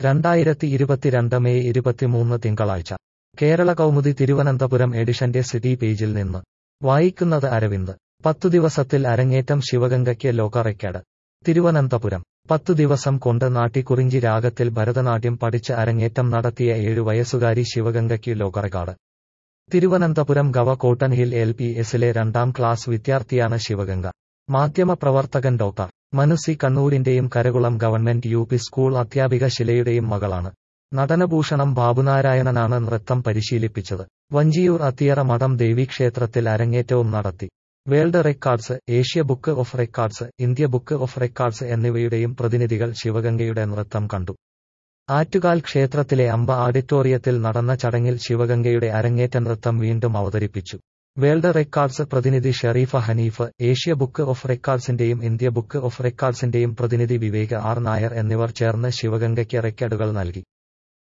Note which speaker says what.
Speaker 1: രണ്ടായിരത്തി ഇരുപത്തിരണ്ട് മെയ് ഇരുപത്തിമൂന്ന് തിങ്കളാഴ്ച കേരള കൗമുദി തിരുവനന്തപുരം എഡിഷന്റെ സിറ്റി പേജിൽ നിന്ന് വായിക്കുന്നത് അരവിന്ദ് പത്തു ദിവസത്തിൽ അരങ്ങേറ്റം ശിവഗംഗയ്ക്ക് ലോക റെക്കോർഡ് തിരുവനന്തപുരം പത്തു ദിവസം കൊണ്ട് നാട്ടിക്കുറിഞ്ചി രാഗത്തിൽ ഭരതനാട്യം പഠിച്ച് അരങ്ങേറ്റം നടത്തിയ ഏഴു വയസ്സുകാരി ശിവഗംഗയ്ക്ക് ലോക റെക്കോർഡ് തിരുവനന്തപുരം ഗവ കോട്ടൺ ഹിൽ എൽ പി എസിലെ രണ്ടാം ക്ലാസ് വിദ്യാർത്ഥിയാണ് ശിവഗംഗ മാധ്യമപ്രവർത്തകൻ ഡോക്ടർ മനുസി കണ്ണൂരിന്റെയും Karakulam government U P school അധ്യാപിക ശിലയുടെയും മകളാണ് നടനഭൂഷണം ബാബുനാരായണനാണ് നൃത്തം പരിശീലിപ്പിച്ചത് വഞ്ചിയൂർ അത്തിയറ മഠം ദേവീക്ഷേത്രത്തിൽ അരങ്ങേറ്റവും നടത്തി world records Asia book of records India book of records എന്നിവയുടെയും പ്രതിനിധികൾ ശിവഗംഗയുടെ നൃത്തം കണ്ടു ആറ്റുകാൽ ക്ഷേത്രത്തിലെ അമ്പ ഓഡിറ്റോറിയത്തിൽ നടന്ന ചടങ്ങിൽ ശിവഗംഗയുടെ അരങ്ങേറ്റ നൃത്തം വീണ്ടും അവതരിപ്പിച്ചു വേൾഡ് റെക്കോർഡ്സ് പ്രതിനിധി Sherifa Hanif Asia book of റെക്കോർഡ്സിന്റെയും ഇന്ത്യ ബുക്ക് ഓഫ് റെക്കോർഡ്സിന്റെയും പ്രതിനിധി വിവേക് ആർ നായർ എന്നിവർ ചേർന്ന് ശിവഗംഗയ്ക്ക് റെക്കോർഡുകൾ നൽകി